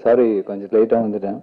sorry கொஞ்சம் லேட்டாக வந்துட்டேன்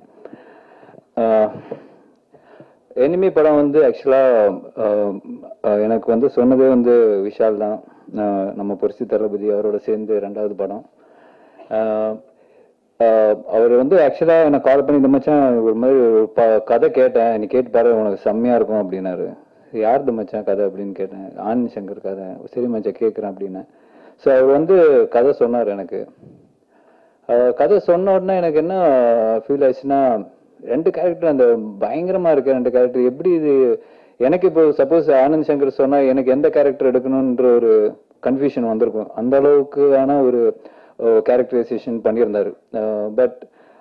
எனிமி படம் வந்து ஆக்சுவலாக எனக்கு வந்து சொன்னதே வந்து விஷால் தான் ஆஹ் நம்ம புரட்சி தளபதி அவரோட சேர்ந்து ரெண்டாவது படம் ஆஹ் ஆஹ் அவர் வந்து ஆக்சுவலாக எனக்கு கால் பண்ணி இந்த மச்சான் ஒரு மாதிரி ஒரு ப- கதை கேட்டேன் நீ கேட்டு பாரு உனக்கு செம்மையா இருக்கும் அப்படின்னாரு யாருது மச்சான் கதை அப்படின்னு கேட்டேன் ஆனந்த் சங்கர் கதை சரி மச்சான் கேட்குறேன் அப்படின்னு ஸோ அவர் வந்து கதை சொன்னார் எனக்கு அஹ் கதை சொன்ன உடனே எனக்கு என்ன ஃபீல் ஆச்சுன்னா ரெண்டு கேரக்டர் அந்த பயங்கரமா இருக்க ரெண்டு கேரக்டர் எப்படி இது எனக்கு இப்போ சப்போஸ் ஆனந்த் சங்கர் சொன்னா எனக்கு எந்த கேரக்டர் எடுக்கணும்ன்ற ஒரு கன்ஃபியூஷன் வந்திருக்கும் அந்த அளவுக்கான ஒரு கேரக்டரைசேஷன் பண்ணியிருந்தாரு பட்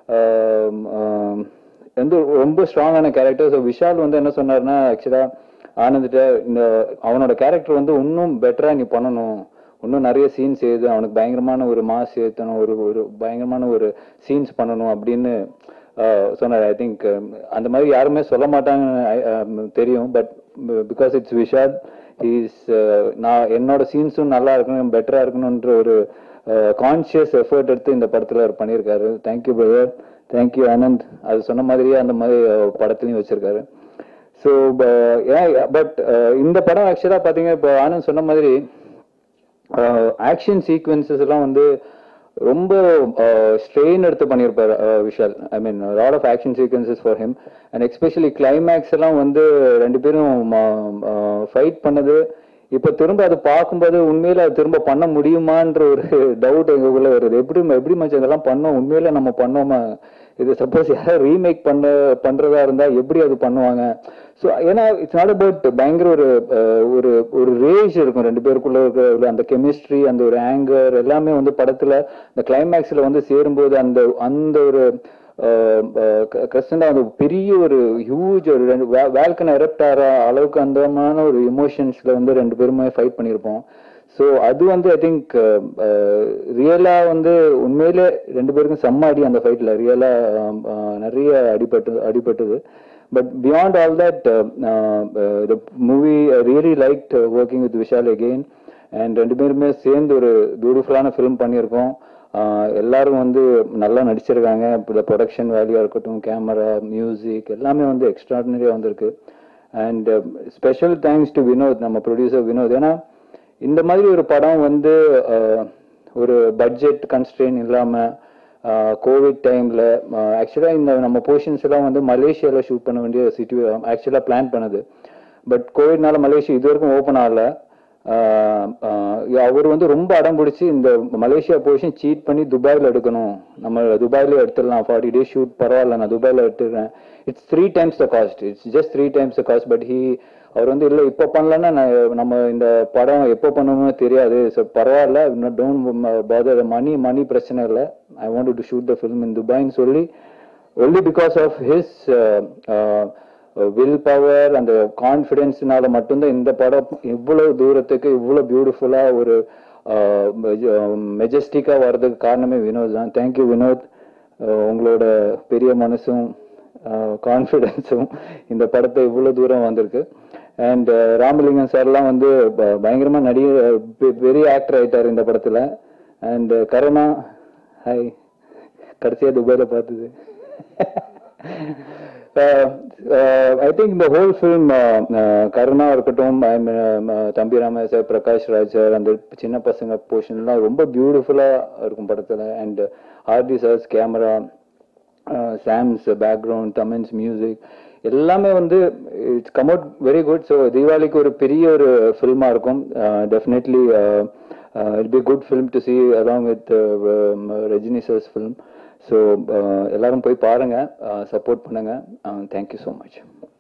வந்து ரொம்ப ஸ்ட்ராங்கான கேரக்டர் ஸோ விஷால் வந்து என்ன சொன்னாருன்னா ஆக்சுவலா ஆனந்திட்ட இந்த அவனோட கேரக்டர் வந்து இன்னும் பெட்டரா நீ பண்ணணும் இன்னும் நிறைய சீன்ஸ் எழுது அவனுக்கு பயங்கரமான ஒரு மாஸ் ஏற்றணும் ஒரு ஒரு பயங்கரமான ஒரு சீன்ஸ் பண்ணணும் அப்படின்னு ஆஹ் சொன்னார் ஐ திங்க் அந்த மாதிரி யாருமே சொல்ல மாட்டாங்கன்னு I- um, தெரியும் but because it's Vishal is நான் என்னோட சீன்ஸும் நல்லா இருக்கணும் பெட்டரா இருக்கணும்ன்ற ஒரு கான்சியஸ் எஃபர்ட் எடுத்து இந்த படத்துல அவர் பண்ணியிருக்காரு தேங்க்யூ பிரதர் தேங்க்யூ ஆனந்த் அது சொன்ன மாதிரியே அந்த மாதிரி அஹ், படத்துலயும் வச்சிருக்காரு ஸோ பட் இந்த படம் ஆக்சுவலா பாத்தீங்க இப்போ ஆனந்த் சொன்ன மாதிரி ஆக்ஷன் சீக்வன்சஸ் எல்லாம் வந்து ரொம்ப ஸ்ட்ரெயின் எடுத்து பண்ணியிருப்பார் அஹ், Vishal I mean lot of action sequences for him and especially climax எல்லாம் வந்து ரெண்டு பேரும் ஃபைட் பண்ணது இப்போ திரும்ப அது பார்க்கும்போது உண்மையில அது திரும்ப பண்ண முடியுமான்ற ஒரு டவுட் எங்களுக்குள்ள வருது எப்படி எப்படி மச்சான் இதெல்லாம் பண்ணோம் உண்மையில நம்ம பண்ணோமா இது சப்போஸ் யாராவது ரீமேக் பண்ண பண்றதா இருந்தா எப்படி அது பண்ணுவாங்க ஸோ ஏன்னா இட்ஸ் நாட் அபவுட் பயங்கர ஒரு அஹ், ஒரு ஒரு ரேஜ் இருக்கும் ரெண்டு பேருக்குள்ள இருக்கிற ஒரு அந்த கெமிஸ்ட்ரி அந்த ஒரு ஆங்கர் எல்லாமே வந்து படத்துல இந்த கிளைமேக்ஸ்ல வந்து சேரும்போது அந்த அந்த ஒரு கஷ்டம் அந்த பெரிய ஒரு ஹியூஜ் ஒரு ரெண்டு வேல்கன் எரப்ட் ஆகிற அளவுக்கு அந்தமான ஒரு எமோஷன்ஸ்ல வந்து ரெண்டு பேருமே ஃபைட் பண்ணியிருப்போம் ஸோ அது வந்து ஐ திங்க் ரியலா வந்து உண்மையிலே ரெண்டு பேருக்கும் செம்ம அடி அந்த ஃபைட்ல ரியலா நிறைய அடிபட்டு அடிபட்டது but beyond all that the movie really like working with Vishal again and ரெண்டு பேருமே சேர்ந்து ஒரு பியூட்டிஃபுல்லான ஃபிலிம் பண்ணியிருக்கோம் ஆஹ் எல்லாரும் வந்து நல்லா நடிச்சிருக்காங்க இப்போ ப்ரொடக்ஷன் வேல்யூவாக இருக்கட்டும் கேமரா மியூசிக் எல்லாமே வந்து எக்ஸ்ட்ராடினரியாக வந்திருக்கு and special thanks to Vinod நம்ம ப்ரொடியூசர் வினோத் ஏன்னா இந்த மாதிரி ஒரு படம் வந்து ஆஹ் ஒரு பட்ஜெட் கன்ஸ்ட்ரெயின் இல்லாமல் கோவிட் டைம்ல ஆக்சுவலாக இந்த நம்ம போர்ஷன்ஸ் எல்லாம் வந்து மலேசியாவில் ஷூட் பண்ண வேண்டிய சிச்சுவே ஆக்சுவலாக பிளான் பண்ணது பட் கோவிட்னால மலேசியா இது வரைக்கும் ஓப்பன் ஆகல ஆஹ் ஆஹ் அவர் வந்து ரொம்ப அடம் பிடிச்சி இந்த மலேசியா போர்ஷன் சீட் பண்ணி துபாயில் எடுக்கணும் நம்ம துபாயில எடுத்துடலாம் ஃபார்ட்டி டேஸ் ஷூட் பரவாயில்ல நான் துபாயில் எடுத்துடுறேன் it's three times the cost it's just three times the cost but he அவர் வந்து இல்லை இப்போ பண்ணலன்னா நான் நம்ம இந்த படம் எப்போ பண்ணுவோமோ தெரியாது ஸோ பரவாயில்ல டோன்ட் பாதர் மணி மணி பிரச்சனை இல்லை I want to shoot the film in துபாய்ன்னு சொல்லி only because of his will power அந்த கான்ஃபிடென்ஸ்னால மட்டும்தான் இந்த படம் இவ்வளவு தூரத்துக்கு இவ்வளவு பியூட்டிஃபுல்லா ஒரு மெஜஸ்டிக்கா வர்றதுக்கு காரணமே வினோத் தான் தேங்க்யூ வினோத் அஹ் உங்களோட பெரிய மனசும் கான்ஃபிடென்ஸும் இந்த படத்தை இவ்வளவு தூரம் வந்திருக்கு அண்ட் ராமலிங்கம் சார்லாம் வந்து ப- பயங்கரமா நடிக பெ- பெரிய ஆக்டர் ஆயிட்டார் இந்த படத்துல அண்ட் கருணா ஹாய் கடைசியா துபாயில பார்த்தது ஐ திங்க் இந்த ஹோல் ஃபிலிம் கருணா இருக்கட்டும் I mean, uh, Thambi Rama sir Prakash Raj sir அந்த சின்ன பசங்க போர்ஷன்லாம் ரொம்ப பியூட்டிஃபுல்லா இருக்கும் படத்துல and RD sir's camera Sam's background தமிழ்ஸ் மியூசிக் எல்லாமே வந்து it's come out very good so தீபாவளிக்கு ஒரு பெரிய ஒரு ஃபில்மா இருக்கும் definitely it be good film to see along with Rajini sir's film so எல்லாரும் போய் பாருங்க சப்போர்ட் பண்ணுங்க தேங்க்யூ ஸோ மச்